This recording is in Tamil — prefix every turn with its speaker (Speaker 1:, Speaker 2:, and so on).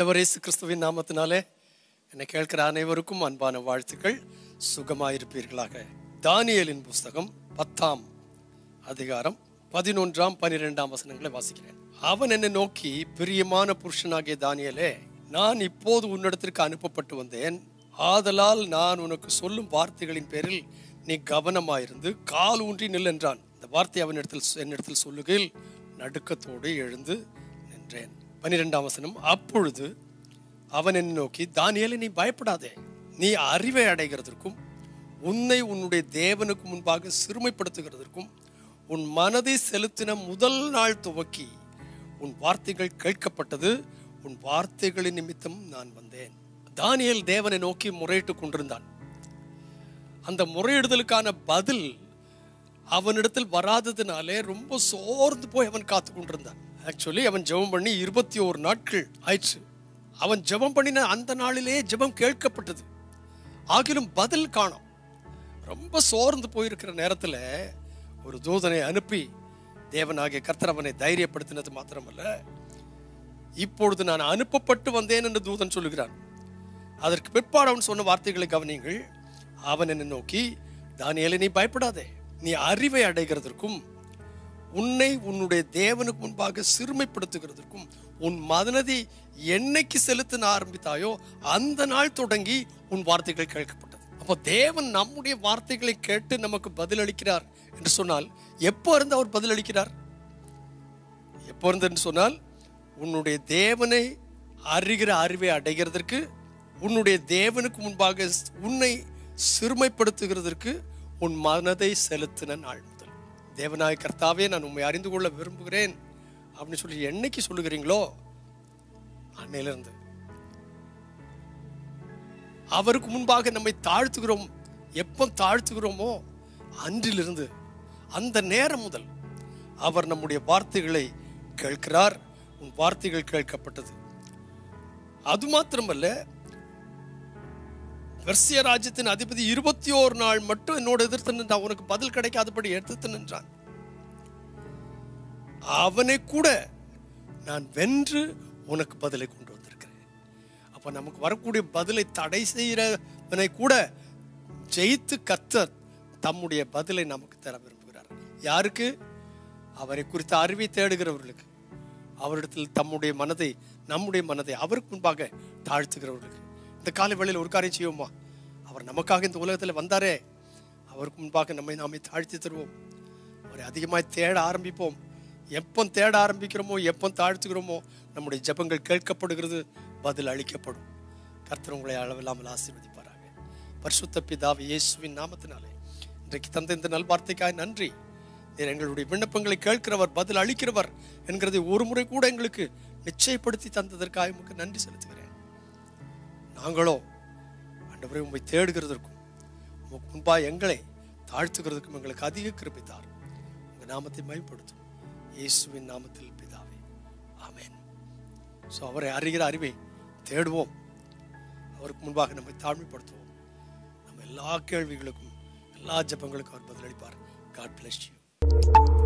Speaker 1: ஆண்டவர் இயேசு கிறிஸ்துவின் நாமத்தினாலே என்னை கேட்கிற அனைவருக்கும் அன்பான வாழ்த்துக்கள் சுகமாயிருப்பீர்களாக தானியேலின் புஸ்தகம் பத்தாம் அதிகாரம் பதினொன்றாம் பனிரெண்டாம் வசனங்களை வாசிக்கிறேன் அவன் என்னை நோக்கி பிரியமான புருஷனாகிய தானியேலே நான் இப்போது உன்னிடத்திற்கு அனுப்பப்பட்டு வந்தேன் ஆதலால் நான் உனக்கு சொல்லும் வார்த்தைகளின் பேரில் நீ கவனமாயிருந்து கால் ஊன்றி நில் என்றான் இந்த வார்த்தை அவனிடத்தில் என்னிடத்தில் சொல்லுகையில் நடுக்கத்தோடு எழுந்து நின்றேன் பனிரெண்டாம் வசனம் அப்பொழுது அவன் என்னை நோக்கி தானியேலே நீ பயப்படாதே நீ அறிவை அடைகிறதற்கும் உன்னை உன்னுடைய தேவனுக்கு முன்பாக சிறுமைப்படுத்துகிறதற்கும் உன் மனதை செலுத்தின முதல் நாள் துவக்கி உன் வார்த்தைகள் கேட்கப்பட்டது உன் வார்த்தைகளின் நிமித்தம் நான் வந்தேன் தானியேல் தேவனை நோக்கி முறையிட்டுக் கொண்டிருந்தான் அந்த முறையிடுதலுக்கான பதில் அவனிடத்தில் வராததுனாலே ரொம்ப சோர்ந்து போய் அவன் காத்து கொண்டிருந்தான் ஆக்சுவலி அவன் ஜெபம் பண்ணி இருபத்தி ஓரு நாட்கள் ஆயிடுச்சு அவன் ஜெபம் பண்ணின அந்த நாளிலே ஜெபம் கேட்கப்பட்டது ஆகிலும் பதில் காணோம் ரொம்ப சோர்ந்து போயிருக்கிற நேரத்துல ஒரு தூதனை அனுப்பி தேவனாகிய கர்த்தர் அவனை தைரியப்படுத்தினது மாத்திரமல்ல இப்பொழுது நான் அனுப்பப்பட்டு வந்தேன் என்று தூதன் சொல்லுகிறான் அதற்கு பிற்பாடு அவன் சொன்ன வார்த்தைகளை கவனியுங்கள் அவன் என்னை நோக்கி தானியேலே நீ பயப்படாதே நீ அறிவை அடைகிறதற்கும் உன்னை உன்னுடைய தேவனுக்கு முன்பாக சிறுமைப்படுத்துகிறதற்கும் உன் மனதை என்னைக்கு செலுத்தின ஆரம்பித்தாயோ அந்த நாள் தொடங்கி உன் வார்த்தைகள் கேட்கப்பட்டது அப்போ தேவன் நம்முடைய வார்த்தைகளை கேட்டு நமக்கு பதிலளிக்கிறார் என்று சொன்னால் எப்போ இருந்து அவர் பதிலளிக்கிறார் எப்போ இருந்து என்று சொன்னால் உன்னுடைய தேவனை அறிகிற அறிவை அடைகிறதற்கு உன்னுடைய தேவனுக்கு முன்பாக உன்னை சிறுமைப்படுத்துகிறதற்கு உன் மனதை செலுத்தின நாள் முதல் தேவனாய கர்த்தாவே நான் உண்மை அறிந்து கொள்ள விரும்புகிறேன் அப்படின்னு சொல்லி என்னைக்கு சொல்லுகிறீங்களோ அன்னையிலிருந்து அவருக்கு முன்பாக நம்மை தாழ்த்துகிறோம் எப்போ தாழ்த்துகிறோமோ அன்றிலிருந்து அந்த நேரம் முதல் அவர் நம்முடைய வார்த்தைகளை கேட்கிறார் உன் வார்த்தைகள் கேட்கப்பட்டது அது மாத்திரமல்ல பெர்சிய ராஜ்யத்தின் அதிபதி இருபத்தி ஓரு நாள் மட்டும் என்னோட எதிர்த்து நின்றான் உனக்கு பதில் கிடைக்காதபடி எதிர்த்து நின்றான் அவனை கூட நான் வென்று உனக்கு பதிலை கொண்டு வந்திருக்கிறேன் அப்ப நமக்கு வரக்கூடிய பதிலை தடை செய்கிறவனை கூட ஜெயித்து கத்தர் தம்முடைய பதிலை நமக்கு தர விரும்புகிறார் யாருக்கு அவரை குறித்த அறிவை தேடுகிறவர்களுக்கு அவரிடத்தில் தம்முடைய மனதை நம்முடைய மனதை அவருக்கு முன்பாக தாழ்த்துகிறவர்களுக்கு இந்த காலை வேளையில் ஒரு காரியம் செய்வோமா அவர் நமக்காக இந்த உலகத்தில் வந்தாரே அவருக்கு முன்பாக நம்மை நாமே தாழ்த்தி தருவோம் அவரை அதிகமாய் தேட ஆரம்பிப்போம் எப்போ தேட ஆரம்பிக்கிறோமோ எப்போ தாழ்த்துக்கிறோமோ நம்முடைய ஜெபங்கள் கேட்கப்படுகிறது பதில் அளிக்கப்படும் கர்த்தர் உங்களை அளவில்லாமல் ஆசீர்வதிப்பாராக பரிசுத்த பிதாவை இயேசுவின் நாமத்தினாலே இன்றைக்கு தந்த இந்த நல்வார்த்தைக்காய் நன்றி நீர் எங்களுடைய விண்ணப்பங்களை கேட்கிறவர் பதில் அளிக்கிறவர் என்கிறதை ஒரு முறை கூட எங்களுக்கு நிச்சயப்படுத்தி தந்ததற்காக உமக்கு நன்றி செலுத்துகிறேன் நாங்களோ ஆண்டவரை உண்மை தேடுகிறதற்கும் உமக்கு முன்பா எங்களை தாழ்த்துகிறதுக்கும் எங்களுக்கு அதிக கிருபித்தார் உங்க நாமத்தை மைப்படுத்தும் இயேசுவின் நாமத்தில் பிதாவே ஆமென் ஸோ அவரை அறிகிற அறிவை தேடுவோம் அவருக்கு முன்பாக நம்மை தாழ்மைப்படுத்துவோம் நம்ம எல்லா கேள்விகளுக்கும் எல்லா ஜெபங்களுக்கும் அவர் பதிலளிப்பார் காட் பிளஸ் யூ